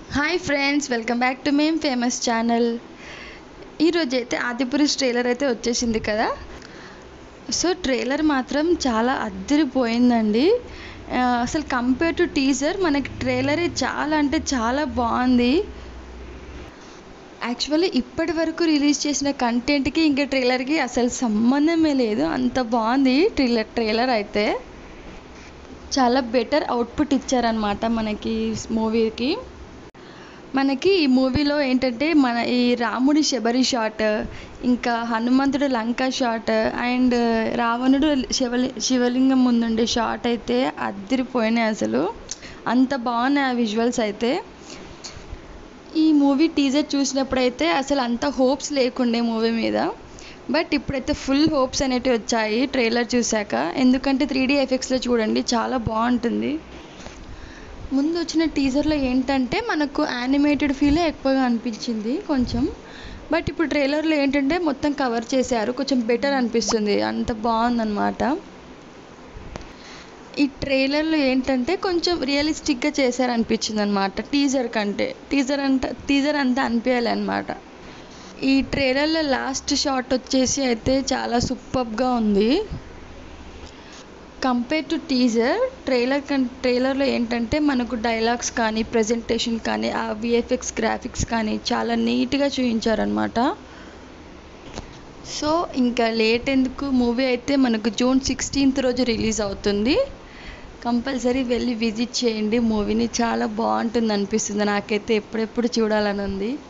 hi friends welcome back to meme famous channel ఈరోజు అయితే Adipurush trailer అయితే వచ్చేసింది కదా సో ట్రైలర్ మాత్రం చాలా అద్దరిపోయిందండి ఆ, అసలు కంపేర్ టు టీజర్ మనకి ట్రైలరే చాలా అంటే చాలా బాగుంది యాక్చువల్లీ ఇప్పటి వరకు రిలీజ్ చేసిన కంటెంట్కి ఇంకా ట్రైలర్కి అసలు సంబంధమే లేదు అంత బాగుంది ట్రైలర్ ట్రైలర్ అయితే చాలా బెటర్ అవుట్పుట్ ఇచ్చారనమాట మనకి మూవీకి మనకి ఈ మూవీలో ఏంటంటే మన ఈ రాముడి శబరి షాట్ ఇంకా హనుమంతుడు లంక షాట్ అండ్ రావణుడు శివలి శివలింగం ముందుండే షాట్ అయితే అద్దరిపోయినాయి అసలు అంత బాగున్నాయి ఆ విజువల్స్ అయితే ఈ మూవీ టీజర్ చూసినప్పుడైతే అసలు అంత హోప్స్ లేకుండే మూవీ మీద బట్ ఇప్పుడైతే ఫుల్ హోప్స్ అనేటివి వచ్చాయి ట్రైలర్ చూశాక ఎందుకంటే త్రీ డీ ఎఫెక్ట్స్లో చూడండి చాలా బాగుంటుంది ముందు వచ్చిన టీజర్లో ఏంటంటే మనకు యానిమేటెడ్ ఫీలే ఎక్కువగా అనిపించింది కొంచెం బట్ ఇప్పుడు ట్రైలర్లో ఏంటంటే మొత్తం కవర్ చేశారు కొంచెం బెటర్ అనిపిస్తుంది అంత బాగుందన్నమాట ఈ ట్రైలర్లో ఏంటంటే కొంచెం రియలిస్టిక్గా చేశారనిపించింది అనమాట టీజర్ కంటే టీజర్ అంతా టీజర్ అంతా అనిపించాలి అనమాట ఈ ట్రైలర్లో లాస్ట్ షాట్ వచ్చేసి అయితే చాలా సూపర్గా ఉంది కంపేర్ టు టీజర్ ట్రైలర్ కన్ ట్రైలర్లో ఏంటంటే మనకు డైలాగ్స్ కానీ ప్రజెంటేషన్ కానీ ఆ విఎఫ్ఎక్స్ గ్రాఫిక్స్ కానీ చాలా నీట్గా చూపించారనమాట సో ఇంకా లేట్ ఎందుకు మూవీ అయితే మనకు జూన్ సిక్స్టీన్త్ రోజు రిలీజ్ అవుతుంది కంపల్సరీ వెళ్ళి విజిట్ చేయండి మూవీని చాలా బాగుంటుంది అనిపిస్తుంది నాకైతే ఎప్పుడెప్పుడు చూడాలని ఉంది